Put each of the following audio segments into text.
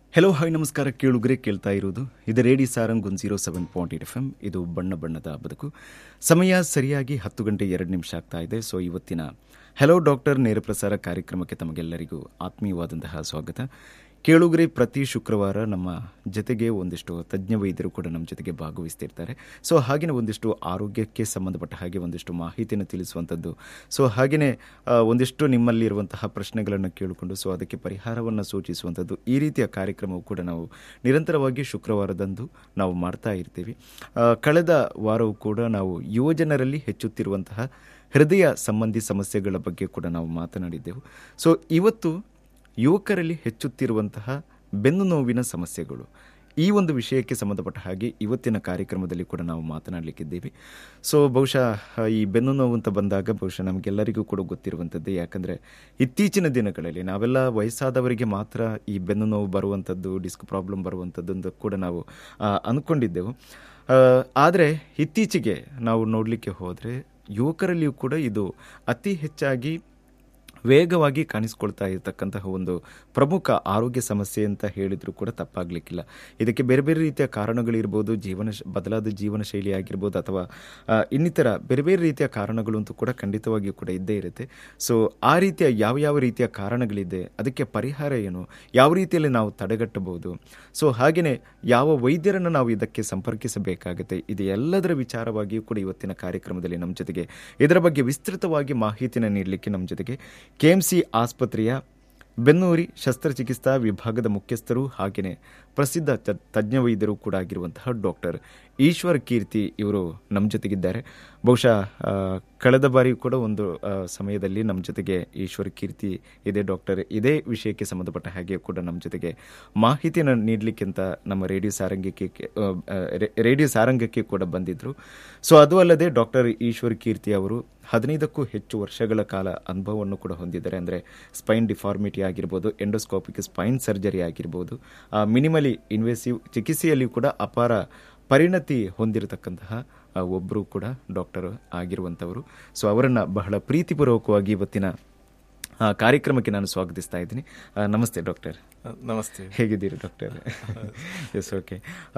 Hello hi ನಮಸ್ಕಾರ ಕೇಳುಗರೆ ಕೇಳ್ತಾ ಇರೋದು ಇದು ರೇಡಿ ಸಾರಂಗ್ ಒಂದು zero seven point eight F M ಇದು ಬಣ್ಣ ಬಣ್ಣದ ಬದುಕು ಸಮಯ ಸರಿಯಾಗಿ ಹತ್ತು ಗಂಟೆ ಎರಡು ನಿಮಿಷ ಆಗ್ತಾ ಇದೆ ಸೊ ಇವತ್ತಿನ ಹೆಲೋ ಡಾಕ್ಟರ್ ನೇರ ಪ್ರಸಾರ ಕಾರ್ಯಕ್ರಮಕ್ಕೆ ತಮಗೆಲ್ಲರಿಗೂ ಆತ್ಮೀಯವಾದಂತಹ ಸ್ವಾಗತ ಕೇಳುಗರೆ ಪ್ರತಿ ಶುಕ್ರವಾರ ನಮ್ಮ ಜೊತೆಗೆ ಒಂದಿಷ್ಟು ತಜ್ಞ ವೈದ್ಯರು ಕೂಡ ನಮ್ಮ ಜೊತೆಗೆ ಭಾಗವಹಿಸ್ತಿರ್ತಾರೆ ಸೊ ಹಾಗೆಯೇ ಒಂದಿಷ್ಟು ಆರೋಗ್ಯಕ್ಕೆ ಸಂಬಂಧಪಟ್ಟ ಹಾಗೆ ಒಂದಿಷ್ಟು ಮಾಹಿತಿಯನ್ನು ತಿಳಿಸುವಂಥದ್ದು ಸೊ ಹಾಗೆಯೇ ಆ, ಒಂದಿಷ್ಟು ನಿಮ್ಮಲ್ಲಿರುವಂತಹ ಪ್ರಶ್ನೆಗಳನ್ನು ಕೇಳಿಕೊಂಡು ಸೊ ಅದಕ್ಕೆ ಪರಿಹಾರವನ್ನು ಸೂಚಿಸುವಂಥದ್ದು ಈ ರೀತಿಯ ಕಾರ್ಯಕ್ರಮವು ಕೂಡ ನಾವು ನಿರಂತರವಾಗಿ ಶುಕ್ರವಾರದಂದು ನಾವು ಮಾಡ್ತಾ ಇರ್ತೀವಿ ಆ, ಕಳೆದ ವಾರವೂ ಕೂಡ ನಾವು ಯುವಜನರಲ್ಲಿ ಹೆಚ್ಚುತ್ತಿರುವಂತಹ ಹೃದಯ ಸಂಬಂಧಿ ಸಮಸ್ಯೆಗಳ ಬಗ್ಗೆ ಕೂಡ ನಾವು ಮಾತನಾಡಿದ್ದೆವು ಸೊ ಇವತ್ತು ಯುವಕರಲ್ಲಿ ಹೆಚ್ಚುತ್ತಿರುವಂತಹ ಬೆನ್ನು ನೋವಿನ ಸಮಸ್ಯೆಗಳು ಈ ಒಂದು ವಿಷಯಕ್ಕೆ ಸಂಬಂಧಪಟ್ಟ ಹಾಗೆ ಇವತ್ತಿನ ಕಾರ್ಯಕ್ರಮದಲ್ಲಿ ಕೂಡ ನಾವು ಮಾತನಾಡಲಿಕ್ಕಿದ್ದೀವಿ ಸೊ ಬಹುಶಃ ಆ, ಈ ಬೆನ್ನು ನೋವು ಅಂತ ಬಂದಾಗ ಬಹುಶಃ ನಮಗೆಲ್ಲರಿಗೂ ಕೂಡ ಗೊತ್ತಿರುವಂಥದ್ದೇ ಯಾಕಂದರೆ ಇತ್ತೀಚಿನ ದಿನಗಳಲ್ಲಿ ನಾವೆಲ್ಲ ವಯಸ್ಸಾದವರಿಗೆ ಮಾತ್ರ ಈ ಬೆನ್ನು ನೋವು ಬರುವಂಥದ್ದು ಡಿಸ್ಕ್ ಪ್ರಾಬ್ಲಮ್ ಬರುವಂಥದ್ದು ಅಂತ ಕೂಡ ನಾವು ಆ, ಅಂದ್ಕೊಂಡಿದ್ದೆವು ಆದರೆ ಇತ್ತೀಚೆಗೆ ನಾವು ನೋಡಲಿಕ್ಕೆ ಹೋದರೆ ಯುವಕರಲ್ಲಿಯೂ ಕೂಡ ಇದು ಅತಿ ಹೆಚ್ಚಾಗಿ ವೇಗವಾಗಿ ಕಾಣಿಸ್ಕೊಳ್ತಾ ಇರತಕ್ಕಂತಹ ಒಂದು ಪ್ರಮುಖ ಆರೋಗ್ಯ ಸಮಸ್ಯೆ ಅಂತ ಹೇಳಿದರೂ ಕೂಡ ತಪ್ಪಾಗಲಿಕ್ಕಿಲ್ಲ ಇದಕ್ಕೆ ಬೇರೆ ಬೇರೆ ರೀತಿಯ ಕಾರಣಗಳಿರ್ಬೋದು ಜೀವನ ಶ- ಬದಲಾದ ಜೀವನ ಶೈಲಿ ಆಗಿರ್ಬೋದು ಅಥವಾ ಆ, ಇನ್ನಿತರ ಬೇರೆ ಬೇರೆ ರೀತಿಯ ಕಾರಣಗಳು ಅಂತೂ ಕೂಡ ಖಂಡಿತವಾಗಿಯೂ ಕೂಡ ಇದ್ದೇ ಇರುತ್ತೆ ಸೊ ಆ ರೀತಿಯ ಯಾವ ಯಾವ ರೀತಿಯ ಕಾರಣಗಳಿದೆ ಅದಕ್ಕೆ ಪರಿಹಾರ ಏನು ಯಾವ ರೀತಿಯಲ್ಲಿ ನಾವು ತಡೆಗಟ್ಟಬಹುದು ಸೊ ಹಾಗೆಯೇ ಯಾವ ವೈದ್ಯರನ್ನು ನಾವು ಇದಕ್ಕೆ ಸಂಪರ್ಕಿಸಬೇಕಾಗುತ್ತೆ ಇದು ಎಲ್ಲದರ ವಿಚಾರವಾಗಿಯೂ ಕೂಡ ಇವತ್ತಿನ ಕಾರ್ಯಕ್ರಮದಲ್ಲಿ ನಮ್ಮ ಜೊತೆಗೆ ಇದರ ಬಗ್ಗೆ ವಿಸ್ತೃತವಾಗಿ ಮಾಹಿತಿಯನ್ನು ನೀಡಲಿಕ್ಕೆ ನಮ್ಮ ಜೊತೆಗೆ ಕೆಎಂಸಿ ಆಸ್ಪತ್ರೆಯ ಬೆನ್ನೂರಿ ಶಸ್ತ್ರಚಿಕಿತ್ಸಾ ವಿಭಾಗದ ಮುಖ್ಯಸ್ಥರು ಹಾಗೆಯೇ ಪ್ರಸಿದ್ಧ ತ- ತಜ್ಞ ವೈದ್ಯರು ಕೂಡ ಆಗಿರುವಂತಹ ಡಾಕ್ಟರ್ ಈಶ್ವರ್ ಕೀರ್ತಿ ಇವರು ನಮ್ಮ ಜೊತೆಗಿದ್ದಾರೆ ಬಹುಶಃ ಆ, ಕಳೆದ ಬಾರಿ ಕೂಡ ಒಂದು ಆ, ಸಮಯದಲ್ಲಿ ನಮ್ಮ ಜೊತೆಗೆ ಈಶ್ವರ್ ಕೀರ್ತಿ ಇದೆ ಡಾಕ್ಟರ್ ಇದೇ ವಿಷಯಕ್ಕೆ ಸಂಬಂಧಪಟ್ಟ ಹಾಗೆ ಕೂಡ ನಮ್ಮ ಜೊತೆಗೆ ಮಾಹಿತಿಯನ್ನು ನೀಡಲಿಕ್ಕಿಂತ ನಮ್ಮ ರೇಡಿಯೋ ಸಾರಂಗಕ್ಕೆ ಆ, ಆ, ರೇ- ರೇಡಿಯೋ ಸಾರಂಗಕ್ಕೆ ಕೂಡ ಬಂದಿದ್ರು ಸೊ ಅದು ಅಲ್ಲದೆ ಡಾಕ್ಟರ್ ಈಶ್ವರ್ ಕೀರ್ತಿ ಅವರು ಹದಿನೈದಕ್ಕೂ ಹೆಚ್ಚು ವರ್ಷಗಳ ಕಾಲ ಅನುಭವವನ್ನು ಕೂಡ ಹೊಂದಿದ್ದಾರೆ ಅಂದರೆ ಸ್ಪೈನ್ ಡಿಫಾರ್ಮಿಟಿ ಆಗಿರ್ಬೋದು ಎಂಡೋಸ್ಕೋಪಿಕ್ ಸ್ಪೈನ್ ಸರ್ಜರಿ ಆಗಿರ್ಬೋದು ಮಿನಿಮಲಿ ಇನ್ವೆಸಿವ್ ಚಿಕಿತ್ಸೆಯಲ್ಲಿ ಕೂಡ ಅಪಾರ ಪರಿಣತಿ ಹೊಂದಿರತಕ್ಕಂತಹ ಆ, ಒಬ್ಬರು ಕೂಡ ಡಾಕ್ಟರ್ ಆಗಿರುವಂಥವರು ಸೊ ಅವರನ್ನು ಬಹಳ ಪ್ರೀತಿಪೂರ್ವಕವಾಗಿ ಇವತ್ತಿನ ಆ, ಕಾರ್ಯಕ್ರಮಕ್ಕೆ ನಾನು ಸ್ವಾಗತಿಸ್ತಾ ಇದ್ದೀನಿ ಆ, ನಮಸ್ತೆ ಡಾಕ್ಟರ್ ನಮಸ್ತೆ ಹೇಗಿದ್ದೀರಿ ಡಾಕ್ಟರ್ ಎಸ್ ಓಕೆ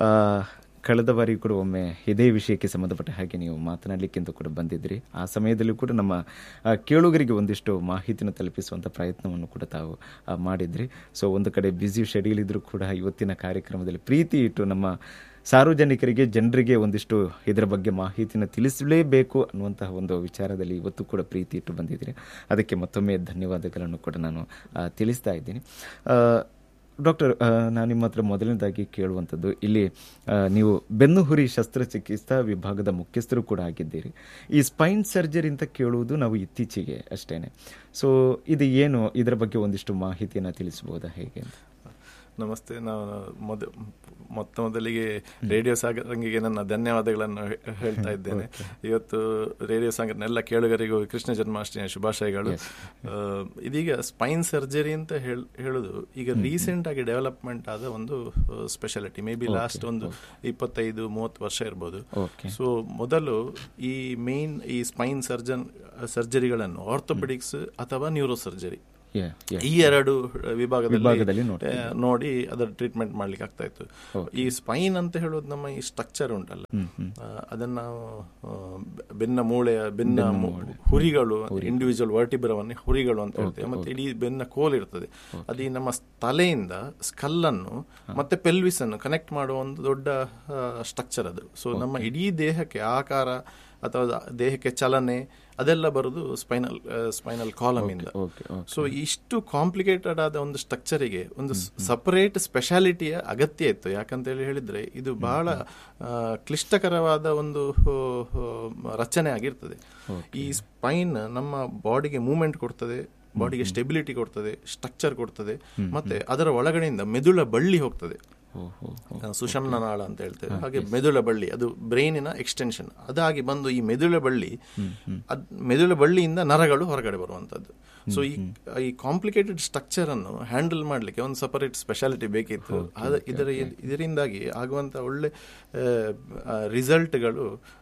ಕಳೆದ ಬಾರಿ ಕೂಡ ಒಮ್ಮೆ ಇದೇ ವಿಷಯಕ್ಕೆ ಸಂಬಂಧಪಟ್ಟ ಹಾಗೆ ನೀವು ಮಾತನಾಡಲಿಕ್ಕಿಂತ ಕೂಡ ಬಂದಿದ್ರಿ ಆ ಸಮಯದಲ್ಲೂ ಕೂಡ ನಮ್ಮ ಆ, ಕೇಳುಗರಿಗೆ ಒಂದಿಷ್ಟು ಮಾಹಿತಿನ ತಲುಪಿಸುವಂಥ ಪ್ರಯತ್ನವನ್ನು ಕೂಡ ತಾವು ಆ, ಮಾಡಿದ್ರಿ ಸೊ ಒಂದು ಕಡೆ ಬ್ಯುಸಿ ಶೆಡ್ಯೂಲ್ ಇದ್ರೂ ಕೂಡ ಇವತ್ತಿನ ಕಾರ್ಯಕ್ರಮದಲ್ಲಿ ಪ್ರೀತಿ ಇಟ್ಟು ನಮ್ಮ ಸಾರ್ವಜನಿಕರಿಗೆ ಜನರಿಗೆ ಒಂದಿಷ್ಟು ಇದರ ಬಗ್ಗೆ ಮಾಹಿತಿನ ತಿಳಿಸಲೇಬೇಕು ಅನ್ನುವಂತಹ ಒಂದು ವಿಚಾರದಲ್ಲಿ ಇವತ್ತು ಕೂಡ ಪ್ರೀತಿ ಇಟ್ಟು ಬಂದಿದ್ದೀರಿ ಅದಕ್ಕೆ ಮತ್ತೊಮ್ಮೆ ಧನ್ಯವಾದಗಳನ್ನು ಕೂಡ ನಾನು ಆ, ತಿಳಿಸ್ತಾ ಇದ್ದೀನಿ ಆ, ಡಾಕ್ಟರ್ ಆ, ನಾನು ನಿಮ್ಮ ಹತ್ರ ಮೊದಲನೇದಾಗಿ ಕೇಳುವಂಥದ್ದು ಇಲ್ಲಿ ಆ, ನೀವು ಬೆನ್ನುಹುರಿ ಶಸ್ತ್ರಚಿಕಿತ್ಸಾ ವಿಭಾಗದ ಮುಖ್ಯಸ್ಥರು ಕೂಡ ಆಗಿದ್ದೀರಿ ಈ ಸ್ಪೈನ್ ಸರ್ಜರಿ ಅಂತ ಕೇಳುವುದು ನಾವು ಇತ್ತೀಚೆಗೆ ಅಷ್ಟೇನೆ ಸೊ ಇದು ಏನು ಇದರ ಬಗ್ಗೆ ಒಂದಿಷ್ಟು ಮಾಹಿತಿಯನ್ನು ತಿಳಿಸಬಹುದಾ ಹೇಗೆ ಅಂತ ನಮಸ್ತೆ ನಾನು ಮೊದ ಮೊತ್ತ ಮೊದಲಿಗೆ ರೇಡಿಯೋ ಸಾಗರಂಗಿಗೆ ನನ್ನ ಧನ್ಯವಾದಗಳನ್ನು ಹೇ- ಹೇಳ್ತಾ ಇದ್ದೇನೆ ಇವತ್ತು ರೇಡಿಯೋ ಸಾಗರ್ನ ಎಲ್ಲ ಕೇಳುಗರಿಗೂ ಕೃಷ್ಣ ಜನ್ಮಾಷ್ಟಮಿಯ ಶುಭಾಶಯಗಳು ಆ, ಇದೀಗ ಸ್ಪೈನ್ ಸರ್ಜರಿ ಅಂತ ಹೇಳ್- ಹೇಳುದು ಈಗ ರೀಸೆಂಟ್ ಆಗಿ ಡೆವಲಪ್ಮೆಂಟ್ ಆದ ಒಂದು ಸ್ಪೆಷಾಲಿಟಿ ಮೇ ಬಿ ಲಾಸ್ಟ್ ಒಂದು ಇಪ್ಪತ್ತೈದು ಮೂವತ್ತು ವರ್ಷ ಇರ್ಬೋದು ಓಕೆ ಸೊ ಮೊದಲು ಈ ಮೇನ್ ಈ ಸ್ಪೈನ್ ಸರ್ಜನ್ ಸರ್ಜರಿಗಳನ್ನು ಆರ್ಥೋಪೆಡಿಕ್ಸ್ ಅಥವಾ ನ್ಯೂರೋ ಸರ್ಜರಿ ಯಾ ಯಾ ಈ ಎರಡು ವಿಭಾಗದಲ್ಲಿ ವಿಭಾಗದಲ್ಲಿ ನೋಡ್ತಾ ಆ, ನೋಡಿ ಅದರ ಟ್ರೀಟ್ಮೆಂಟ್ ಮಾಡ್ಲಿಕ್ಕೆ ಆಗ್ತಾ ಇತ್ತು ಈ ಸ್ಪೈನ್ ಅಂತ ಹೇಳೋದು ನಮ್ಮ ಈ ಸ್ಟ್ರಕ್ಚರ್ ಉಂಟಲ್ಲ ಆ, ಅದನ್ನ ನಾವು ಆ, ಬೆ- ಬೆನ್ನ ಮೂಳೆಯ ಬೆನ್ನ ಮು- ಹುರಿಗಳು ಇಂಡಿವಿಜುವಲ್ ವರ್ಟಿಬ್ರವನ್ನ ಹುರಿಗಳು ಅಂತ ಹೇಳ್ತೇವೆ ಮತ್ತೆ ಇಡೀ ಬೆನ್ನ ಕೋಲ್ ಇರ್ತದೆ ಅದು ಈ ನಮ್ಮ ತಲೆಯಿಂದ ಸ್ಕಲ್ ಅನ್ನು ಮತ್ತೆ ಪೆಲ್ವಿಸ್ ಅನ್ನು ಕನೆಕ್ಟ್ ಮಾಡುವ ಒಂದು ದೊಡ್ಡ ಸ್ಟ್ರಕ್ಚರ್ ಅದು ಸೊ ನಮ್ಮ ಇಡೀ ದೇಹಕ್ಕೆ ಆಕಾರ ಅಥವಾ ದೇಹಕ್ಕೆ ಚಲನೆ ಅದೆಲ್ಲ ಬರುದು ಸ್ಪೈನಲ್ ಸ್ಪೈನಲ್ ಕಾಲಮ್ ಇಂದ ಓಕೆ ಓಕೆ ಸೊ ಇಷ್ಟು ಕಾಂಪ್ಲಿಕೇಟೆಡ್ ಆದ ಒಂದು ಸ್ಟ್ರಕ್ಚರಿಗೆ ಒಂದು ಸಪರೇಟ್ ಸ್ಪೆಷಾಲಿಟಿಯ ಅಗತ್ಯ ಇತ್ತು ಯಾಕಂತ ಹೇಳಿ ಹೇಳಿದ್ರೆ ಇದು ಬಹಳ ಆ, ಕ್ಲಿಷ್ಟಕರವಾದ ಒಂದು ಹೋ, ಹೋ, ರಚನೆ ಆಗಿರ್ತದೆ ಈ ಸ್ಪೈನ್ ನಮ್ಮ ಬಾಡಿಗೆ ಮೂವ್ಮೆಂಟ್ ಕೊಡ್ತದೆ ಬಾಡಿಗೆ ಸ್ಟೆಬಿಲಿಟಿ ಕೊಡ್ತದೆ ಸ್ಟ್ರಕ್ಚರ್ ಕೊಡ್ತದೆ ಮತ್ತೆ ಅದರ ಒಳಗಡೆಯಿಂದ ಮೆದುಳ ಬಳ್ಳಿ ಹೋಗ್ತದೆ ಓಹೋ ಆ, ಸುಷಮ್ನ ನಾಳ ಅಂತ ಹೇಳ್ತೇವೆ ಹಾಗೆ ಮೆದುಳ ಬಳ್ಳಿ ಅದು ಬ್ರೈನಿನ ಎಕ್ಸ್ಟೆನ್ಷನ್ ಅದಾಗಿ ಬಂದು ಈ ಮೆದುಳ ಬಳ್ಳಿ ಅದ್ ಮೆದುಳ ಬಳ್ಳಿಯಿಂದ ನರಗಳು ಹೊರಗಡೆ ಬರುವಂತದ್ದು ಸೊ ಈ ಈ ಕಾಂಪ್ಲಿಕೇಟೆಡ್ ಸ್ಟ್ರಕ್ಚರ್ ಅನ್ನು ಹ್ಯಾಂಡಲ್ ಮಾಡ್ಲಿಕ್ಕೆ ಒಂದು ಸಪರೇಟ್ ಸ್ಪೆಷಾಲಿಟಿ ಬೇಕಿತ್ತು ಅದ ಇದರ ಇದರಿಂದಾಗಿ ಆಗುವಂತ ಒಳ್ಳೆ ರಿಸಲ್ಟ್ಗಳು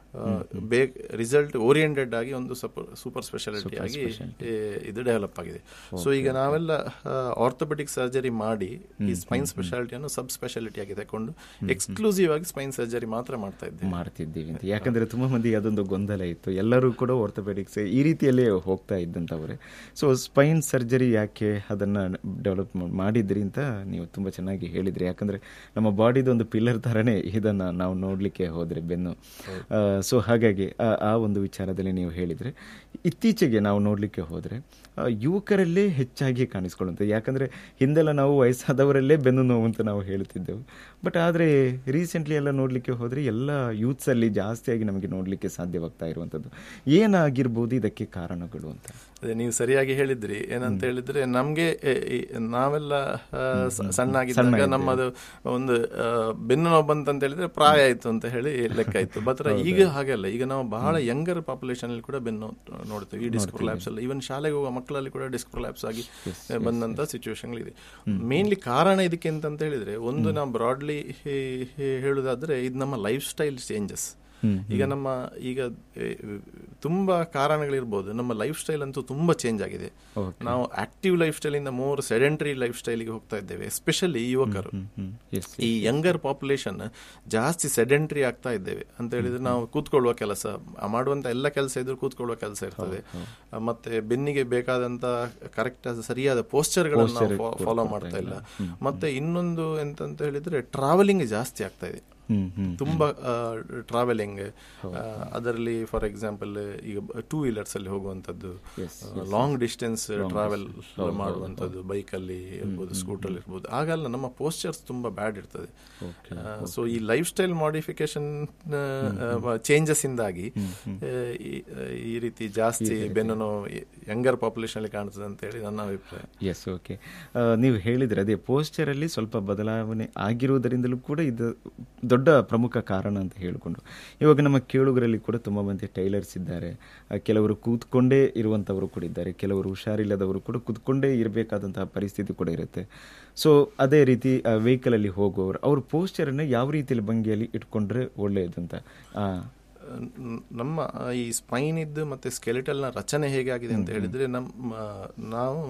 ಬೇ ರಿಸಲ್ಟ್ ಓರಿಯೆಂಟೆಡ್ ಆಗಿ ಒಂದು ಸೂಪರ್ ಸ್ಪೆಷಾಲಿಟಿ ಆಗಿ ಏ, ಇದು ಡೆವಲಪ್ ಆಗಿದೆ ಸೊ ಈಗ ನಾವೆಲ್ಲ ಆರ್ಥೋಪೆಟಿಕ್ ಸರ್ಜರಿ ಮಾಡಿ ಈ ಸ್ಪೈನ್ ಸ್ಪೆಷಾಲಿಟಿಯನ್ನು ಸಬ್ ಸ್ಪೆಷಾಲಿಟಿ ಆಗಿ ತಕೊಂಡು ಎಕ್ಸ್ಕ್ಲೂಸಿವ್ ಆಗಿ ಸ್ಪೈನ್ ಸರ್ಜರಿ ಮಾತ್ರ ಮಾಡ್ತಾ ಇದ್ದೇವೆ ಮಾಡ್ತಿದ್ದೀವಿ ಅಂತ ಯಾಕಂದ್ರೆ ತುಂಬಾ ಮಂದಿ ಅದೊಂದು ಗೊಂದಲ ಇತ್ತು ಎಲ್ಲರೂ ಕೂಡ ಆರ್ಥೋಪೆಡಿಕ್ಸ್ ಈ ರೀತಿಯಲ್ಲೇ ಹೋಗ್ತಾ ಇದ್ದಂಥವ್ರೆ ಸೊ ಸ್ಪೈನ್ ಸರ್ಜರಿ ಯಾಕೆ ಅದನ್ನ ಡೆವಲಪ್ ಮಾಡಿದ್ರಿ ಅಂತ ನೀವು ತುಂಬಾ ಚೆನ್ನಾಗಿ ಹೇಳಿದ್ರಿ ಯಾಕಂದ್ರೆ ನಮ್ಮ ಬಾಡಿದು ಒಂದು ಪಿಲ್ಲರ್ ತರನೇ ಇದನ್ನ ನಾವು ನೋಡ್ಲಿಕ್ಕೆ ಹೋದ್ರೆ ಬೆನ್ನು ಸೊ ಹಾಗಾಗಿ ಆ- ಆ ಒಂದು ವಿಚಾರದಲ್ಲಿ ನೀವು ಹೇಳಿದ್ರೆ ಇತ್ತೀಚೆಗೆ ನಾವು ನೋಡ್ಲಿಕ್ಕೆ ಹೋದ್ರೆ ಆ, ಯುವಕರಲ್ಲೇ ಹೆಚ್ಚಾಗಿ ಕಾಣಿಸ್ಕೊಳ್ಳುತ್ತೆ ಯಾಕಂದ್ರೆ ಹಿಂದೆಲ್ಲ ನಾವು ವಯಸ್ಸಾದವರಲ್ಲೇ ಬೆನ್ನು ನೋವು ಅಂತ ನಾವು ಹೇಳ್ತಿದ್ದೆವು ಬಟ್ ಆದರೆ ರೀಸೆಂಟ್ಲಿ ಎಲ್ಲ ನೋಡಲಿಕ್ಕೆ ಹೋದರೆ ಎಲ್ಲ ಯೂತ್ಸಲ್ಲಿ ಜಾಸ್ತಿಯಾಗಿ ನಮಗೆ ನೋಡಲಿಕ್ಕೆ ಸಾಧ್ಯವಾಗ್ತಾ ಇರುವಂಥದ್ದು ಏನಾಗಿರ್ಬೋದು ಇದಕ್ಕೆ ಕಾರಣಗಳು ಅಂತ ಅದೇ ನೀವು ಸರಿಯಾಗಿ ಹೇಳಿದ್ರಿ ಏನಂತ ಹೇಳಿದ್ರೆ ನಮ್ಗೆ ಎ, ಈ ನಾವೆಲ್ಲ ಆ, ಸ- ಸಣ್ಣಾಗಿದ್ದಾಗ ನಮ್ಮದು ಒಂದು ಆ, ಬೆನ್ನು ನೋವು ಬಂತಂತ ಹೇಳಿದ್ರೆ ಪ್ರಾಯ ಆಯ್ತು ಅಂತ ಹೇಳಿ ಲೆಕ್ಕ ಇತ್ತು ಬಟ್ ಈಗ ಹಾಗೆಲ್ಲ ಈಗ ನಾವು ಬಹಳ ಯಂಗರ್ ಪಾಪ್ಯುಲೇಷನ್ ಅಲ್ಲಿ ಕೂಡ ಬೆನ್ನು ನೋವು ನೋಡ್ತೇವೆ ಈ ಡಿಸ್ಕ್ ಲ್ಯಾಬ್ಸ್ ಎಲ್ಲ ಇವನ್ ಶಾಲೆಗೆ ಹೋಗುವ ಮಕ್ಕಳಲ್ಲಿ ಕೂಡ ಡಿಸ್ಕ್ ಲ್ಯಾಬ್ಸ್ ಆಗಿ ಬಂದಂತ ಸಿಚುವೇಶನ್ ಇದೆ ಮೇನ್ಲಿ ಕಾರಣ ಇದಕ್ಕೆ ಅಂತಂತ ಹೇಳಿದ್ರೆ ಒಂದು ನಾವು ಬ್ರಾಡ್ಲಿ ಹೇಳುದಾದ್ರೆ ಇದು ನಮ್ಮ ಲೈಫ್ ಸ್ಟೈಲ್ ಚೇಂಜಸ್ ಈಗ ನಮ್ಮ ಈಗ ಏ, ತುಂಬಾ ಕಾರಣಗಳಿರ್ಬೋದು ನಮ್ಮ ಲೈಫ್ ಸ್ಟೈಲ್ ಅಂತೂ ತುಂಬಾ ಚೇಂಜ್ ಆಗಿದೆ ನಾವು ಆಕ್ಟಿವ್ ಲೈಫ್ ಸ್ಟೈಲ್ ಇಂದ ಮೋರ್ ಸೆಡೆಂಟರಿ ಲೈಫ್ ಸ್ಟೈಲ್ಗೆ ಹೋಗ್ತಾ ಇದ್ದೇವೆ ಎಸ್ಪೆಷಲಿ ಯುವಕರು ಎಸ್ ಈ ಯಂಗರ್ ಪಾಪ್ಯುಲೇಷನ್ ಜಾಸ್ತಿ ಸೆಡೆಂಟ್ರಿ ಆಗ್ತಾ ಇದ್ದೇವೆ ಅಂತ ಹೇಳಿದ್ರೆ ನಾವು ಕೂತ್ಕೊಳ್ಳುವ ಕೆಲಸ ಮಾಡುವಂತ ಎಲ್ಲ ಕೆಲಸ ಇದ್ರು ಕೂತ್ಕೊಳ್ಳುವ ಕೆಲಸ ಇರ್ತದೆ ಆ, ಮತ್ತೆ ಬೆನ್ನಿಗೆ ಬೇಕಾದಂತ ಕರೆಕ್ಟ್ ಸರಿಯಾದ ಪೋಸ್ಚರ್ಗಳನ್ನು ನಾವು ಫಾಲೋ ಮಾಡ್ತಾ ಇಲ್ಲ ಮತ್ತೆ ಇನ್ನೊಂದು ಎಂತಂತ ಹೇಳಿದ್ರೆ ಟ್ರಾವೆಲಿಂಗ್ ಜಾಸ್ತಿ ಆಗ್ತಾ ಇದೆ ಹ್ಮ್ ಹ್ಮ್ ತುಂಬಾ ಟ್ರಾವೆಲಿಂಗ್ ಅದರಲ್ಲಿ ಫಾರ್ ಎಕ್ಸಾಂಪಲ್ ಈಗ ಟೂ ವೀಲರ್ಸ್ ಅಲ್ಲಿ ಹೋಗುವಂತದ್ದು ಲಾಂಗ್ ಡಿಸ್ಟೆನ್ಸ್ ಟ್ರಾವೆಲ್ ಮಾಡುವಂತದ್ದು ಬೈಕ್ ಅಲ್ಲಿ ಇರ್ಬೋದು ಸ್ಕೂಟರ್ ಇರ್ಬೋದು ಆಗೆಲ್ಲ ನಮ್ಮ ಪೋಸ್ಚರ್ಸ್ ತುಂಬಾ ಬ್ಯಾಡ್ ಇರ್ತದೆ ಸೊ ಈ ಲೈಫ್ ಸ್ಟೈಲ್ ಮಾಡಿಫಿಕೇಶನ್ ಚೇಂಜಸ್ ಇಂದಾಗಿ ಆ, ಈ- ಈ ರೀತಿ ಜಾಸ್ತಿ ಬೆನ್ನು ನೋವು ಯಂಗರ್ ಪಾಪ್ಯುಲೇಷನ್ ಅಲ್ಲಿ ಕಾಣ್ತದೆ ಅಂತ ಹೇಳಿ ನನ್ನ ಅಭಿಪ್ರಾಯ ಎಸ್ ಓಕೆ ನೀವು ಹೇಳಿದ್ರೆ ಅದೇ ಪೋಸ್ಚರಲ್ಲಿ ಸ್ವಲ್ಪ ಬದಲಾವಣೆ ಆಗಿರುವುದರಿಂದಲೂ ಕೂಡ ಇದು ದೊಡ್ಡ ಪ್ರಮುಖ ಕಾರಣ ಅಂತ ಹೇಳಿಕೊಂಡು ಇವಾಗ ನಮ್ಮ ಕೇಳುಗರಲ್ಲಿ ಕೂಡ ತುಂಬ ಮಂದಿ ಟೈಲರ್ಸ್ ಇದ್ದಾರೆ ಆ, ಕೆಲವರು ಕೂತ್ಕೊಂಡೇ ಇರುವಂಥವರು ಕೂಡ ಇದ್ದಾರೆ ಕೆಲವರು ಹುಷಾರಿಲ್ಲದವರು ಕೂಡ ಕೂತ್ಕೊಂಡೇ ಇರಬೇಕಾದಂತಹ ಪರಿಸ್ಥಿತಿ ಕೂಡ ಇರುತ್ತೆ ಸೊ ಅದೇ ರೀತಿ ವೆಹಿಕಲಲ್ಲಿ ಹೋಗುವವರು ಅವ್ರ ಪೋಸ್ಚರನ್ನು ಯಾವ ರೀತಿಯಲ್ಲಿ ಭಂಗಿಯಲ್ಲಿ ಇಟ್ಕೊಂಡ್ರೆ ಒಳ್ಳೆಯದು ಅಂತ ಆ, ನ- ನಮ್ಮ ಈ ಸ್ಪೈನ್ ಇದ್ದು ಮತ್ತೆ ಸ್ಕೆಲಿಟಲ್ ನ ರಚನೆ ಹೇಗೆ ಆಗಿದೆ ಅಂತ ಹೇಳಿದ್ರೆ ನಮ್ಮ ನಾವು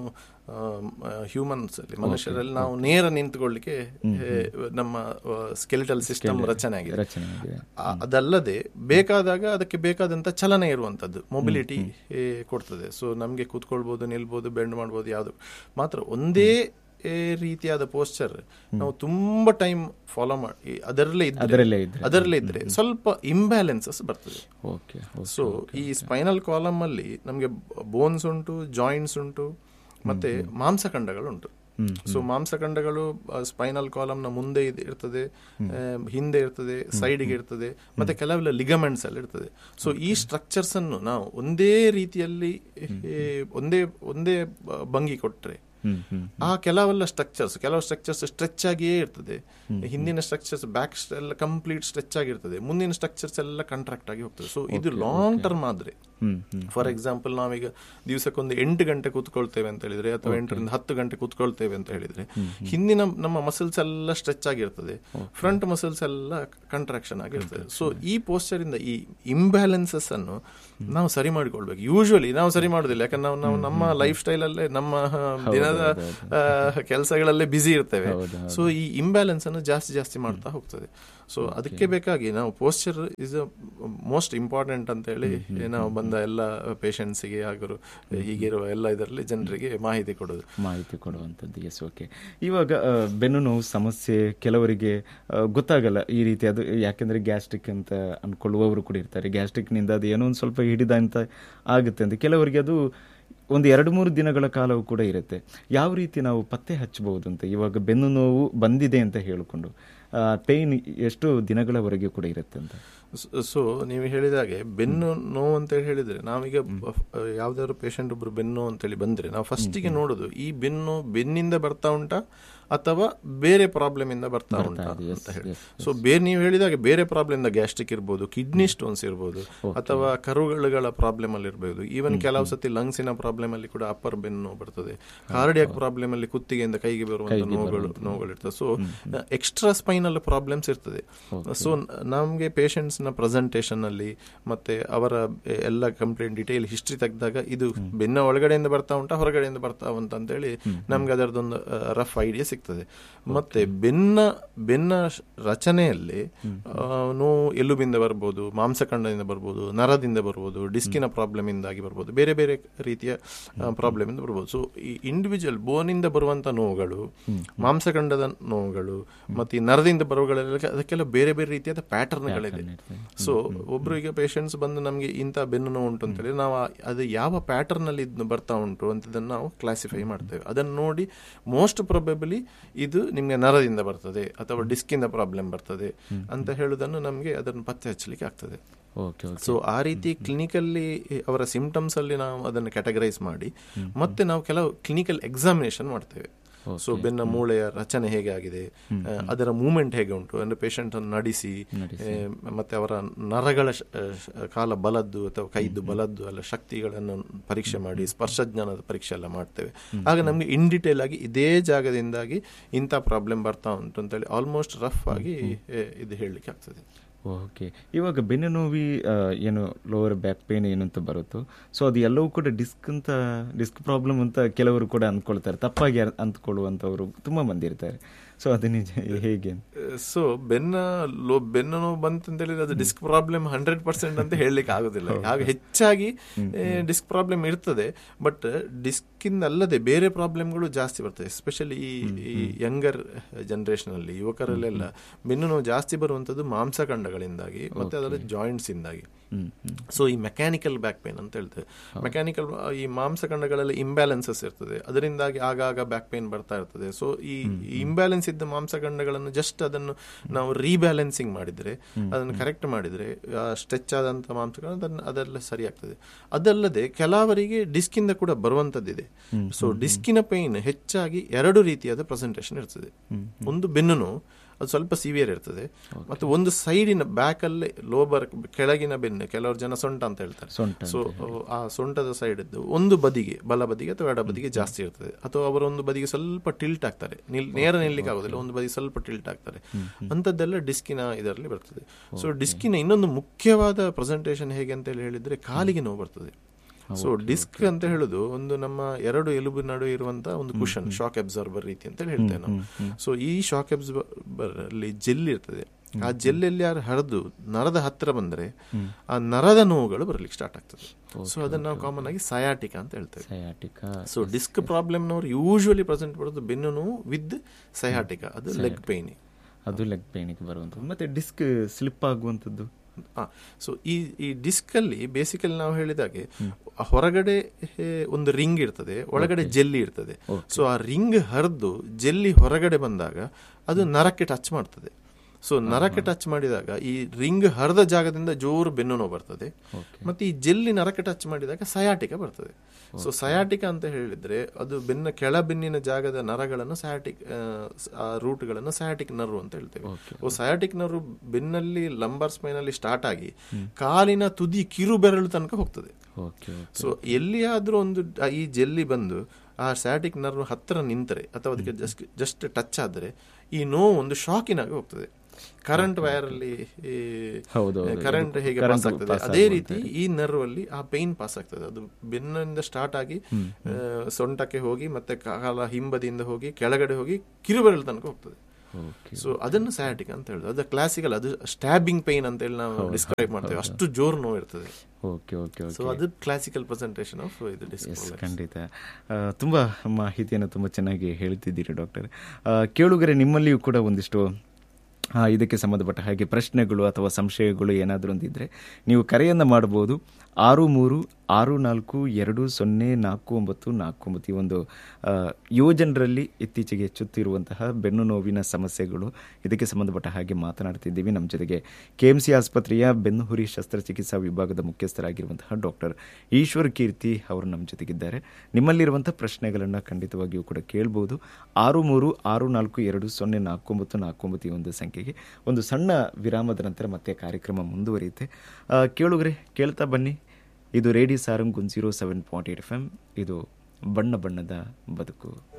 ಹ್ಯೂಮನ್ಸ್ ಅಲ್ಲಿ ಮನುಷ್ಯರಲ್ಲಿ ನಾವು ನೇರ ನಿಂತ್ಕೊಳ್ಳಿಕ್ಕೆ ಏ, ನಮ್ಮ ಸ್ಕೆಲಿಟಲ್ ಸಿಸ್ಟಮ್ ರಚನೆ ಆಗಿದೆ ರಚನೆ ಆಗಿದೆ ಆ- ಅದಲ್ಲದೆ ಬೇಕಾದಾಗ ಅದಕ್ಕೆ ಬೇಕಾದಂತ ಚಲನೆ ಇರುವಂತದ್ದು ಮೊಬಿಲಿಟಿ ಕೊಡ್ತದೆ ಸೊ ನಮ್ಗೆ ಕೂತ್ಕೊಳ್ಬಹುದು ನಿಲ್ಬಹುದು ಬೆಂಡ್ ಮಾಡ್ಬೋದು ಯಾವುದು ಮಾತ್ರ ಒಂದೇ ಏ, ರೀತಿಯಾದ ಪೋಸ್ಚರ್ ನಾವು ತುಂಬಾ ಟೈಮ್ ಫಾಲೋ ಮಾಡಿ ಅದರಲ್ಲೇ ಇದ್ರೆ ಅದರಲ್ಲೇ ಇದ್ರೆ. ಅದರಲ್ಲೇ ಇದ್ರೆ ಸ್ವಲ್ಪ ಇಂಬ್ಯಾಲೆನ್ಸಸ್ ಬರ್ತದೆ ಓಕೆ ಸೊ ಈ ಸ್ಪೈನಲ್ ಕಾಲಮ್ ಅಲ್ಲಿ ನಮಗೆ ಬೋನ್ಸ್ ಉಂಟು ಜಾಯಿಂಟ್ಸ್ ಉಂಟು ಮತ್ತೆ ಮಾಂಸಖಂಡಗಳು ಉಂಟು ಸೊ ಮಾಂಸಖಂಡಗಳು ಸ್ಪೈನಲ್ ಕಾಲಮ್ ನ ಮುಂದೆ ಇದೆ- ಇರ್ತದೆ ಆ, ಹಿಂದೆ ಇರ್ತದೆ ಸೈಡ್ಗೆ ಇರ್ತದೆ ಮತ್ತೆ ಕೆಲವೆಲ್ಲ ಲಿಗಮೆಂಟ್ಸ್ ಅಲ್ಲಿ ಇರ್ತದೆ ಸೊ ಈ ಸ್ಟ್ರಕ್ಚರ್ಸ್ ಅನ್ನು ನಾವು ಒಂದೇ ರೀತಿಯಲ್ಲಿ ಏ, ಒಂದೇ ಒಂದೇ ಬ- ಭಂಗಿ ಕೊಟ್ರೆ ಹ್ಮ್ ಹ್ಮ್ ಆ ಕೆಲವೆಲ್ಲ ಸ್ಟ್ರಕ್ಚರ್ಸ್ ಕೆಲವು ಸ್ಟ್ರಕ್ಚರ್ಸ್ ಸ್ಟ್ರೆಚ್ ಆಗಿಯೇ ಇರ್ತದೆ ಹಿಂದಿನ ಸ್ಟ್ರಕ್ಚರ್ಸ್ ಬ್ಯಾಕ್ ಎಲ್ಲ ಕಂಪ್ಲೀಟ್ ಸ್ಟ್ರೆಚ್ ಆಗಿರ್ತದೆ ಮುಂದಿನ ಸ್ಟ್ರಕ್ಚರ್ಸ್ ಎಲ್ಲ ಕಾಂಟ್ರಾಕ್ಟ್ ಆಗಿ ಹೋಗ್ತದೆ ಸೊ ಇದು ಲಾಂಗ್ ಟರ್ಮ್ ಆದ್ರೆ ಹ್ಮ್ ಹ್ಮ್ ಫಾರ್ ಎಕ್ಸಾಂಪಲ್ ನಾವೀಗ ದಿವಸಕ್ಕೊಂದು ಎಂಟು ಗಂಟೆ ಕೂತ್ಕೊಳ್ತೇವೆ ಅಂತ ಹೇಳಿದ್ರೆ ಅಥವಾ ಎಂಟರಿಂದ ಹತ್ತು ಗಂಟೆ ಕೂತ್ಕೊಳ್ತೇವೆ ಅಂತ ಹೇಳಿದ್ರೆ ಹಿಂದಿನ ನಮ್ಮ ಮಸಲ್ಸ್ ಎಲ್ಲ ಸ್ಟ್ರೆಚ್ ಆಗಿರ್ತದೆ ಫ್ರಂಟ್ ಮಸಲ್ಸ್ ಎಲ್ಲ ಕಂಟ್ರಾಕ್ಷನ್ ಆಗಿರ್ತದೆ ಸೊ ಈ ಪೋಸ್ಚರ್ ಇಂದ ಈ ಇಂಬ್ಯಾಲೆನ್ಸಸ್ ಅನ್ನು ನಾವು ಸರಿ ಮಾಡಿಕೊಳ್ಬೇಕು ಯೂಶುವಲಿ ನಾವು ಸರಿ ಮಾಡುದಿಲ್ಲ ಯಾಕಂದ್ರೆ ನಾವು ನಾವು ನಮ್ಮ ಲೈಫ್ ಸ್ಟೈಲ್ ಅಲ್ಲೇ ನಮ್ಮ ಆ, ದಿನದ ಕೆಲಸಗಳಲ್ಲೇ ಬಿಸಿ ಇರ್ತೇವೆ ಸೊ ಈ ಇಂಬ್ಯಾಲೆನ್ಸ್ ಅನ್ನು ಜಾಸ್ತಿ ಜಾಸ್ತಿ ಮಾಡ್ತಾ ಹೋಗ್ತದೆ ಸೊ ಅದಕ್ಕೆ ಬೇಕಾಗಿ ನಾವು ಪೋಸ್ಚರ್ ಇಸ್ ಮೋಸ್ಟ್ ಇಂಪಾರ್ಟೆಂಟ್ ಅಂತ ಹೇಳಿ ನಾವು ಬಂದ ಎಲ್ಲ ಪೇಷಂಟ್ಸಿಗೆ ಹಾಗೂ ಹೀಗಿರುವ ಎಲ್ಲ ಇದರಲ್ಲಿ ಜನರಿಗೆ ಮಾಹಿತಿ ಕೊಡೋದು ಮಾಹಿತಿ ಕೊಡುವಂಥದ್ದು ಎಸ್ ಓಕೆ ಇವಾಗ ಆ, ಬೆನ್ನು ನೋವು ಸಮಸ್ಯೆ ಕೆಲವರಿಗೆ ಆ, ಗೊತ್ತಾಗಲ್ಲ ಈ ರೀತಿ ಅದು ಯಾಕೆಂದ್ರೆ ಗ್ಯಾಸ್ಟ್ರಿಕ್ ಅಂತ ಅನ್ಕೊಳ್ಳುವವರು ಕೂಡ ಇರ್ತಾರೆ ಗ್ಯಾಸ್ಟ್ರಿಕ್ನಿಂದ ಅದು ಏನೋ ಒಂದು ಸ್ವಲ್ಪ ಹಿಡಿದ ಅಂತ ಆಗುತ್ತೆ ಅಂತ ಕೆಲವರಿಗೆ ಅದು ಒಂದು ಎರಡು ಮೂರು ದಿನಗಳ ಕಾಲವೂ ಕೂಡ ಇರುತ್ತೆ ಯಾವ ರೀತಿ ನಾವು ಪತ್ತೆ ಹಚ್ಚಬಹುದು ಅಂತ ಇವಾಗ ಬೆನ್ನು ನೋವು ಬಂದಿದೆ ಅಂತ ಹೇಳಿಕೊಂಡು ಪೇಯ್ನ್ ಎಷ್ಟು ದಿನಗಳವರೆಗೆ ಕೂಡ ಇರುತ್ತೆ ಅಂತ ಸೊ ನೀವು ಹೇಳಿದಾಗೆ ಬೆನ್ನು ನೋವು ಅಂತ ಹೇಳಿದ್ರೆ ನಾವೀಗ ಯಾವ್ದಾದ್ರು ಪೇಷಂಟ್ ಒಬ್ರು ಬೆನ್ನು ಅಂತೇಳಿ ಬಂದ್ರೆ ನಾವು ಫಸ್ಟಿಗೆ ನೋಡೋದು ಈ ಬೆನ್ನು ಬೆನ್ನಿಂದ ಬರ್ತಾ ಉಂಟಾ ಅಥವಾ ಬೇರೆ ಪ್ರಾಬ್ಲಮ್ ಇಂದ ಬರ್ತಾ ಉಂಟಾ ಅಂತ ಹೇಳಿ ಸೊ ಬೇರೆ ನೀವು ಹೇಳಿದಾಗೆ ಬೇರೆ ಪ್ರಾಬ್ಲಮ್ ಇಂದ ಗ್ಯಾಸ್ಟ್ರಿಕ್ ಇರ್ಬೋದು ಕಿಡ್ನಿ ಸ್ಟೋನ್ಸ್ ಇರ್ಬೋದು ಅಥವಾ ಕರುಳುಗಳ ಪ್ರಾಬ್ಲಮ್ ಅಲ್ಲಿ ಇರ್ಬೋದು ಈವನ್ ಕೆಲವು ಸತಿ ಲಂಗ್ಸಿನ ಪ್ರಾಬ್ಲಮ್ ಪ್ರಾಬ್ಲಮ್ ಅಲ್ಲಿ ಕೂಡ ಅಪ್ಪರ್ ಬೆನ್ನು ನೋವು ಬರ್ತದೆ ಕಾರ್ಡಿಯಾಕ್ ಪ್ರಾಬ್ಲಮ್ ಅಲ್ಲಿ ಕುತ್ತಿಗೆಯಿಂದ ಕೈಗೆ ಬರುವಂತ ನೋವುಗಳು ನೋವುಗಳು ಇರ್ತದೆ ಸೊ ಎಕ್ಸ್ಟ್ರಾ ಸ್ಪೈನಲ್ ಪ್ರಾಬ್ಲಮ್ಸ್ ಇರ್ತದೆ ಸೊ ನಮಗೆ ಪೇಷಂಟ್ಸ್ ನ ಪ್ರೆಸೆಂಟೇಷನ್ ಅಲ್ಲಿ ಮತ್ತೆ ಅವರ ಎಲ್ಲ ಕಂಪ್ಲೇಂಟ್ ಡಿಟೇಲ್ ಹಿಸ್ಟ್ರಿ ತೆಗೆದಾಗ ಇದು ಬೆನ್ನ ಒಳಗಡೆಯಿಂದ ಬರ್ತಾ ಉಂಟಾ ಹೊರಗಡೆಯಿಂದ ಬರ್ತಾ ಉಂಟಾ ಅಂತ ಹೇಳಿ ನಮ್ಗೆ ಅದರದೊಂದು ರಫ್ ಐಡಿಯಾ ಸಿಗ್ತದೆ ಮತ್ತೆ ಬೆನ್ನ ಬೆನ್ನ ಶ- ರಚನೆಯಲ್ಲಿ ಆ, ನೋವು ಎಲುಬಿಂದ ಬರ್ಬೋದು ಮಾಂಸಖಂಡದಿಂದ ಬರ್ಬೋದು ನರದಿಂದ ಬರ್ಬೋದು ಡಿಸ್ಕಿನ ಪ್ರಾಬ್ಲಮ್ ಇಂದಾಗಿ ಬರ್ಬೋದು ಬೇರೆ ಬೇರೆ ರೀತಿಯ ಪ್ರಾಬ್ಲಮ್ ಇಂದ ಬರ್ಬೋದು ಸೊ ಈ ಇಂಡಿವಿಜುವಲ್ ಬೋನಿಂದ ಬರುವಂತ ನೋವುಗಳು ಮಾಂಸಖಂಡದ ನೋವುಗಳು ಮತ್ತೆ ಈ ನರದಿಂದ ಬರುವುಗಳೆಲ್ಲ ಅದಕ್ಕೆಲ್ಲ ಬೇರೆ ಬೇರೆ ರೀತಿಯಾದ ಪ್ಯಾಟರ್ನ್ಗಳಿದೆ ಸೊ ಒಬ್ರು ಈಗ ಪೇಷಂಟ್ಸ್ ಬಂದು ನಮಗೆ ಇಂಥ ಬೆನ್ನು ನೋವು ಉಂಟು ಅಂತೇಳಿ ನಾವು ಆ- ಅದು ಯಾವ ಪ್ಯಾಟರ್ನ್ ಅಲ್ಲಿ ಇದ್ನ ಬರ್ತಾ ಉಂಟು ಅಂತದನ್ನು ನಾವು ಕ್ಲಾಸಿಫೈ ಮಾಡ್ತೇವೆ ಅದನ್ನು ನೋಡಿ ಮೋಸ್ಟ್ ಪ್ರೊಬೆಬಲಿ ಇದು ನಿಮಗೆ ನರದಿಂದ ಬರ್ತದೆ ಅಥವಾ ಡಿಸ್ಕಿಂದ ಪ್ರಾಬ್ಲಮ್ ಬರ್ತದೆ ಅಂತ ಹೇಳುವುದನ್ನು ನಮಗೆ ಅದನ್ನು ಪತ್ತೆ ಹಚ್ಚಲಿಕ್ಕೆ ಆಗ್ತದೆ ಓಕೆ ಓಕೆ ಸೊ ಆ ರೀತಿ ಕ್ಲಿನಿಕಲ್ಲಿ ಅವರ ಸಿಂಪ್ಟಮ್ಸ್ ಅಲ್ಲಿ ನಾವು ಅದನ್ನು ಕ್ಯಾಟಗರೈಸ್ ಮಾಡಿ ಮತ್ತೆ ನಾವು ಕೆಲವು ಕ್ಲಿನಿಕಲ್ ಎಕ್ಸಾಮಿನೇಷನ್ ಮಾಡ್ತೇವೆ ಸೊ ಬೆನ್ನ ಮೂಳೆಯ ರಚನೆ ಹೇಗೆ ಆಗಿದೆ ಆ, ಅದರ ಮೂವ್ಮೆಂಟ್ ಹೇಗೆ ಉಂಟು ಅಂದ್ರೆ ಪೇಷಂಟ್ ಅನ್ನು ನಡೆಸಿ ಆ, ಮತ್ತೆ ಅವರ ನರಗಳ ಶ- ಶ- ಕಾಲ ಬಲದ್ದು ಅಥವಾ ಕೈದು ಬಲದ್ದು ಎಲ್ಲ ಶಕ್ತಿಗಳನ್ನು ಪರೀಕ್ಷೆ ಮಾಡಿ ಸ್ಪರ್ಶಜ್ಞಾನದ ಪರೀಕ್ಷೆ ಎಲ್ಲ ಮಾಡ್ತೇವೆ ಆಗ ನಮಗೆ ಇನ್ ಡಿಟೇಲ್ ಆಗಿ ಇದೇ ಜಾಗದಿಂದಾಗಿ ಇಂಥ ಪ್ರಾಬ್ಲಮ್ ಬರ್ತಾ ಉಂಟು ಅಂತೇಳಿ ಆಲ್ಮೋಸ್ಟ್ ರಫ್ ಆಗಿ ಆ, ಇದು ಹೇಳಲಿಕ್ಕೆ ಆಗ್ತದೆ ಓಕೆ ಇವಾಗ ಬೆನ್ನು ನೋವಿ ಆ, ಏನು ಲೋವರ್ ಬ್ಯಾಕ್ ಪೇನ್ ಏನಂತ ಬರುತ್ತೋ ಸೊ ಅದು ಎಲ್ಲವೂ ಕೂಡ ಡಿಸ್ಕ್ ಅಂತ ಡಿಸ್ಕ್ ಪ್ರಾಬ್ಲಮ್ ಅಂತ ಕೆಲವರು ಕೂಡ ಅಂದ್ಕೊಳ್ತಾರೆ ತಪ್ಪಾಗಿ ಅರ್- ಅಂದ್ಕೊಳ್ಳುವಂಥವ್ರು ತುಂಬ ಮಂದಿ ಇರ್ತಾರೆ ಸೊ ಅದು ನಿಜ ಹೇಗೆ ಸೊ ಬೆನ್ನ ಲೋ ಬೆನ್ನು ನೋವು ಬಂತಂತ ಹೇಳಿದ್ರೆ ಅದು ಡಿಸ್ಕ್ ಪ್ರಾಬ್ಲಮ್ ಹಂಡ್ರೆಡ್ ಪರ್ಸೆಂಟ್ ಅಂತ ಹೇಳಲಿಕ್ಕೆ ಆಗುದಿಲ್ಲ ಹಾಗೆ ಹೆಚ್ಚಾಗಿ ಡಿಸ್ಕ್ ಪ್ರಾಬ್ಲಮ್ ಇರ್ತದೆ ಬಟ್ ಡಿಸ್ಕ್ ಇಂದ ಅಲ್ಲದೆ ಬೇರೆ ಪ್ರಾಬ್ಲಮ್ಗಳು ಜಾಸ್ತಿ ಬರ್ತದೆ ಎಸ್ಪೆಷಲಿ ಈ ಯಂಗರ್ ಜನರೇಷನ್ ಅಲ್ಲಿ ಯುವಕರಲ್ಲೆಲ್ಲ ಬೆನ್ನು ನೋವು ಜಾಸ್ತಿ ಬರುವಂತದ್ದು ಮಾಂಸಖಂಡಗಳಿಂದಾಗಿ ಮತ್ತೆ ಅದರ ಜಾಯಿಂಟ್ಸ್ ಇಂದಾಗಿ ಸೊ ಈ ಮೆಕ್ಯಾನಿಕಲ್ ಬ್ಯಾಕ್ ಪೇನ್ ಅಂತ ಹೇಳ್ತೇವೆ ಮೆಕ್ಯಾನಿಕಲ್ ಈ ಮಾಂಸಖಂಡಗಳಲ್ಲಿ ಇಂಬ್ಯಾಲೆನ್ಸಸ್ ಇರ್ತದೆ ಅದರಿಂದಾಗಿ ಆಗಾಗ ಬ್ಯಾಕ್ ಪೇನ್ ಬರ್ತಾ ಇರ್ತದೆ ಸೊ ಈ ಇಂಬ್ಯಾಲೆನ್ಸ್ ಇದ್ದ ಮಾಂಸಖಂಡಗಳನ್ನು ಜಸ್ಟ್ ಅದನ್ನು ನಾವು ರೀಬ್ಯಾಲೆನ್ಸಿಂಗ್ ಮಾಡಿದ್ರೆ ಅದನ್ನು ಕರೆಕ್ಟ್ ಮಾಡಿದ್ರೆ ಸ್ಟ್ರೆಚ್ ಆದಂತ ಮಾಂಸಖಂಡ ಅದನ್ನು ಅದೆಲ್ಲ ಸರಿ ಆಗ್ತದೆ ಅದಲ್ಲದೆ ಕೆಲವರಿಗೆ ಡಿಸ್ಕಿಂದ ಕೂಡ ಬರುವಂತದ್ದಿದೆ ಸೊ ಡಿಸ್ಕಿನ ಪೇನ್ ಹೆಚ್ಚಾಗಿ ಎರಡು ರೀತಿಯಾದ ಪ್ರೆಸೆಂಟೇಷನ್ ಇರ್ತದೆ ಒಂದು ಬೆನ್ನು ನೋವು ಅದು ಸ್ವಲ್ಪ ಸಿವಿಯರ್ ಇರ್ತದೆ ಮತ್ತು ಒಂದು ಸೈಡಿನ ಬ್ಯಾಕ್ ಅಲ್ಲೇ ಲೋಬರ್ ಕೆಳಗಿನ ಬೆನ್ನು ಕೆಲವರು ಜನ ಸೊಂಟ ಅಂತ ಹೇಳ್ತಾರೆ ಸೊಂಟ ಸೊ ಆ ಸೊಂಟದ ಸೈಡ್ ಒಂದು ಬದಿಗೆ ಬಲ ಬದಿಗೆ ಅಥವಾ ಎಡ ಬದಿಗೆ ಜಾಸ್ತಿ ಇರ್ತದೆ ಅಥವಾ ಅವರು ಒಂದು ಬದಿಗೆ ಸ್ವಲ್ಪ ಟಿಲ್ಟ್ ಆಗ್ತಾರೆ ನಿಲ್ ನೇರ ನಿಲ್ಲಿಕ್ಕೆ ಆಗೋದಿಲ್ಲ ಒಂದು ಬದಿಗೆ ಸ್ವಲ್ಪ ಟಿಲ್ಟ್ ಆಗ್ತಾರೆ ಅಂಥದ್ದೆಲ್ಲ ಡಿಸ್ಕಿನ ಇದರಲ್ಲಿ ಬರ್ತದೆ ಸೊ ಡಿಸ್ಕಿನ ಇನ್ನೊಂದು ಮುಖ್ಯವಾದ ಪ್ರೆಸೆಂಟೇಷನ್ ಹೇಗೆ ಅಂತ ಹೇಳಿ ಹೇಳಿದ್ರೆ ಕಾಲಿಗೆ ನೋವು ಬರ್ತದೆ ಸೊ ಡಿಸ್ಕ್ ಅಂತ ಹೇಳುದು ಒಂದು ನಮ್ಮ ಎರಡು ಎಲುಬು ನಡುವೆ ಇರುವಂತ ಒಂದು ಕುಷನ್ ಶಾಕ್ ಅಬ್ಸರ್ಬರ್ ರೀತಿ ಅಂತ ಹೇಳಿ ಹೇಳ್ತೇವೆ ನಾವು ಸೊ ಈ ಶಾಕ್ ಅಬ್ಸರ್ಬರ್ ಅಲ್ಲಿ ಜೆಲ್ ಇರ್ತದೆ ಆ ಜೆಲ್ ಎಲ್ಲಿ ಯಾರು ಹರಿದು ನರದ ಹತ್ರ ಬಂದ್ರೆ ಆ ನರದ ನೋವುಗಳು ಬರ್ಲಿಕ್ಕೆ ಸ್ಟಾರ್ಟ್ ಆಗ್ತದೆ ಸೊ ಅದನ್ನ ನಾವು ಕಾಮನ್ ಆಗಿ ಸಯಾಟಿಕ ಅಂತ ಹೇಳ್ತೇವೆ ಸಯಾಟಿಕಾ ಸೊ ಡಿಸ್ಕ್ ಪ್ರಾಬ್ಲಮ್ನವ್ರು ಯೂಶುವಲಿ ಪ್ರೆಸೆಂಟ್ ಬರೋದು ಬೆನ್ನು ನೋವು ವಿತ್ ಸಯಾಟಿಕ ಅದು ಲೆಗ್ ಪೈನ್ ಅದು ಲೆಗ್ ಪೇನಿಗೆ ಬರುವಂಥದ್ದು ಮತ್ತೆ ಡಿಸ್ಕ್ ಸ್ಲಿಪ್ ಆಗುವಂಥದ್ದು ಸೊ ಈ ಈ ಡಿಸ್ಕ್ ಅಲ್ಲಿ ಬೇಸಿಕಲಿ ನಾವು ಹೇಳಿದಾಗೆ ಹೊರಗಡೆ ಏ, ಒಂದು ರಿಂಗ್ ಇರ್ತದೆ ಒಳಗಡೆ ಜೆಲ್ಲಿ ಇರ್ತದೆ ಸೊ ಆ ರಿಂಗ್ ಹರಿದು ಜೆಲ್ಲಿ ಹೊರಗಡೆ ಬಂದಾಗ ಅದು ನರಕ್ಕೆ ಟಚ್ ಮಾಡ್ತದೆ ಸೊ ನರಕ್ಕೆ ಟಚ್ ಮಾಡಿದಾಗ ಈ ರಿಂಗ್ ಹರಿದ ಜಾಗದಿಂದ ಜೋರು ಬೆನ್ನು ನೋವು ಬರ್ತದೆ ಮತ್ತೆ ಈ ಜೆಲ್ಲಿ ನರಕ್ಕೆ ಟಚ್ ಮಾಡಿದಾಗ ಸಯಾಟಿಕ ಬರ್ತದೆ ಸೊ ಸಯಾಟಿಕ ಅಂತ ಹೇಳಿದ್ರೆ ಅದು ಬೆನ್ನ ಕೆಳ ಬೆನ್ನಿನ ಜಾಗದ ನರಗಳನ್ನು ಸಯಾಟಿಕ್ ಆ ರೂಟ್ಗಳನ್ನು ಸಯಾಟಿಕ್ ನರ್ವ್ ಅಂತ ಹೇಳ್ತೇವೆ ಓ ಸಯಾಟಿಕ್ ನರ್ವ್ ಬೆನ್ನಲ್ಲಿ ಲಂಬರ್ ಸ್ಪೈನಲ್ಲಿ ಸ್ಟಾರ್ಟ್ ಆಗಿ ಕಾಲಿನ ತುದಿ ಕಿರು ಬೆರಳು ತನಕ ಹೋಗ್ತದೆ ಓಕೆ ಸೊ ಎಲ್ಲಿಯಾದ್ರೂ ಒಂದು ಆ ಈ ಜೆಲ್ಲಿ ಬಂದು ಆ ಸ್ಯಾಟಿಕ್ ನರ್ವ್ ಹತ್ತಿರ ನಿಂತರೆ ಅಥವಾ ಅದಕ್ಕೆ ಜಸ್ಟ್ ಜಸ್ಟ್ ಟಚ್ ಆದರೆ ಈ ನೋವು ಒಂದು ಶಾಕಿನಾಗಿ ಹೋಗ್ತದೆ ಕರೆಂಟ್ ವೈರ್ ಅಲ್ಲಿ ಹೌದು, ಹೌದು. ಕರೆಂಟ್ ಹೇಗೆ Current ಪಾಸ್ ಆಗ್ತದೆ pass ಅದೇ ಆಗುವಂತೆ. ರೀತಿ ಈ ನರ್ವ್ ಅಲ್ಲಿ ಆ ಪೈನ್ ಪಾಸ್ ಆಗ್ತದೆ ಅದು ಬೆನ್ನಿಂದ ಸ್ಟಾರ್ಟ್ ಆಗಿ ಆ, ಸೊಂಟಕ್ಕೆ ಹೋಗಿ ಮತ್ತೆ ಕಾಲ ಹಿಂಬದಿಯಿಂದ ಹೋಗಿ ಕೆಳಗಡೆ ಹೋಗಿ ಕಿರುಬೆರಳು ತನಕ ಹೋಗ್ತದೆ ಓಕೆ ಸೊ ಅದನ್ನು ಸಯಾಟಿಕ್ ಅಂತ ಹೇಳುದು ಅದು ಕ್ಲಾಸಿಕಲ್ ಅದು ಸ್ಟ್ಯಾಬಿಂಗ್ ಪೈನ್ ಅಂತ ಹೇಳಿ ನಾವು ಡಿಸ್ಕ್ರೈಬ್ ಮಾಡ್ತೇವೆ ಅಷ್ಟು ಜೋರು ನೋವು ಇರ್ತದೆ ಓಕೆ ಓಕೆ ಸೊ ಅದು ಕ್ಲಾಸಿಕಲ್ ಪ್ರೆಸೆಂಟೇಷನ್ ಆಫ್ ಇದು ಡಿಸ್ಕ್ ಎಸ್ ಖಂಡಿತ ಆ, ತುಂಬ ಮಾಹಿತಿಯನ್ನು ತುಂಬ ಚೆನ್ನಾಗಿ ಹೇಳ್ತಿದ್ದೀರಿ ಡಾಕ್ಟರ್ ಆ, ಕೇಳುಗರೆ ನಿಮ್ಮಲ್ಲಿಯೂ ಕೂಡ ಒಂದಿಷ್ಟು ಆ, ಇದಕ್ಕೆ ಸಂಬಂಧಪಟ್ಟ ಹಾಗೆ ಪ್ರಶ್ನೆಗಳು ಅಥವಾ ಸಂಶಯಗಳು ಏನಾದರೂ ಒಂದಿದ್ರೆ ನೀವು ಕರೆಯನ್ನು ಮಾಡಬಹುದು ಆರು ಮೂರು ಆರು ನಾಲ್ಕು ಎರಡು ಸೊನ್ನೆ ನಾಲ್ಕು ಒಂಬತ್ತು ನಾಲ್ಕು ಒಂಬತ್ತು ಈ ಒಂದು ಆ, ಯುವಜನರಲ್ಲಿ ಇತ್ತೀಚೆಗೆ ಹೆಚ್ಚುತ್ತಿರುವಂತಹ ಬೆನ್ನು ನೋವಿನ ಸಮಸ್ಯೆಗಳು ಇದಕ್ಕೆ ಸಂಬಂಧಪಟ್ಟ ಹಾಗೆ ಮಾತನಾಡ್ತಿದ್ದೀವಿ ನಮ್ಮ ಜೊತೆಗೆ ಕೆ ಎಂ ಸಿ ಆಸ್ಪತ್ರೆಯ ಬೆನ್ನುಹುರಿ ಶಸ್ತ್ರಚಿಕಿತ್ಸಾ ವಿಭಾಗದ ಮುಖ್ಯಸ್ಥರಾಗಿರುವಂತಹ ಡಾಕ್ಟರ್ ಈಶ್ವರ್ ಕೀರ್ತಿ ಅವರು ನಮ್ಮ ಜೊತೆಗಿದ್ದಾರೆ ನಿಮ್ಮಲ್ಲಿರುವಂಥ ಪ್ರಶ್ನೆಗಳನ್ನು ಖಂಡಿತವಾಗಿಯೂ ಕೂಡ ಕೇಳ್ಬೋದು ಆರು ಮೂರು ಆರು ನಾಲ್ಕು ಎರಡು ಸೊನ್ನೆ ನಾಲ್ಕು ಒಂಬತ್ತು ನಾಲ್ಕು ಒಂಬತ್ತು ಈ ಒಂದು ಸಂಖ್ಯೆಗೆ ಒಂದು ಸಣ್ಣ ವಿರಾಮದ ನಂತರ ಮತ್ತೆ ಕಾರ್ಯಕ್ರಮ ಮುಂದುವರಿಯುತ್ತೆ ಆ, ಕೇಳುಗರೆ ಕೇಳ್ತಾ ಬನ್ನಿ ಇದು radio Sarang one zero seven point eight F M ಇದು ಬಣ್ಣ ಬಣ್ಣದ ಬದುಕು